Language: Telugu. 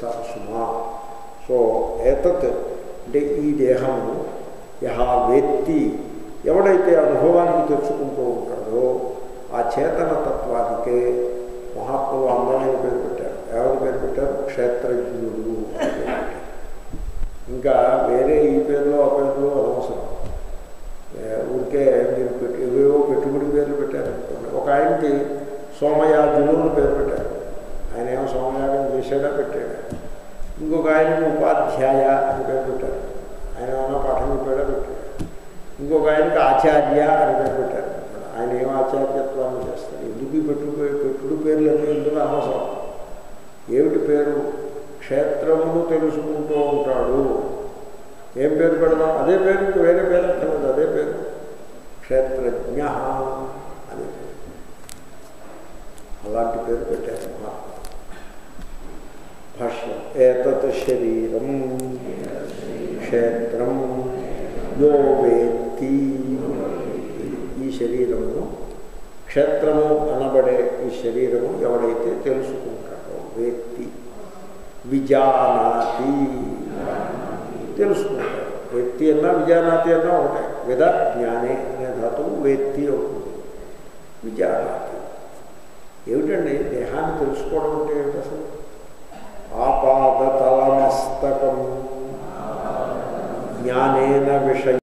చేస్తారు సుమా సో ఏతత్ అంటే ఈ దేహము యహ వేత్తి ఎవడైతే అనుభవానికి తెచ్చుకుంటూ ఉంటాడో ఆ చేతన తత్వానికే మహాత్ములు అందమైన పేరు పెట్టారు ఎవరి పేరు పెట్టారు క్షేత్రజ్ఞుడు అని పేరు పెట్టారు ఇంకా వేరే ఈ పేర్లు ఆ పేర్లు అనవసరం ఏ, ఊరికే మీరు పెట్టి ఏవేవో పెట్టుబడి పేర్లు పెట్టారనుకోండి ఒక ఆయనకి సోమయాజులు అని పేరు పెట్టారు ఆయన ఏమో సోమయాగం చేశాడా పెట్టాడా ఇంకొక ఆయనకి ఉపాధ్యాయ అని పేరు పెట్టారు ఆయన ఏమైనా పాఠం చెప్పాడా పెట్టాడు ఇంకొక ఆయనకి ఆచార్య అని పేరు పెట్టారు ఆయన ఏం ఆచార్యత్వాన్ని చేస్తారు ఎందుకు ఈ పెట్టు పెట్టుడు పేర్లు అన్నీ ఎందుకు అనవసరం ఏమిటి పేరు క్షేత్రమును తెలుసుకుంటూ ఉంటాడు ఏం పేరు పెడదాం అదే పేరు ఇంక వేరే పేరు అక్కర్లేదు అదే పేరు క్షేత్రజ్ఞ అనే పేరు అలాంటి పేరు పెట్టారు మహాత్మ భాష్యం ఏతత్ శరీరం క్షేత్రం యో వేత్తి ఈ శరీరమును క్షేత్రము అనబడే ఈ శరీరము ఎవడైతే తెలుసుకుంటాడో వేత్తి విజానాతి తెలుసుకుంటాడు వ్యక్తి అన్నా విజానాతి అన్నా ఒకటే విద జ్ఞానే అనే ధాతువు వేత్తి అవుతుంది విజానాతి ఏమిటండి దేహాన్ని తెలుసుకోవడం అంటే ఏమిటి అసలు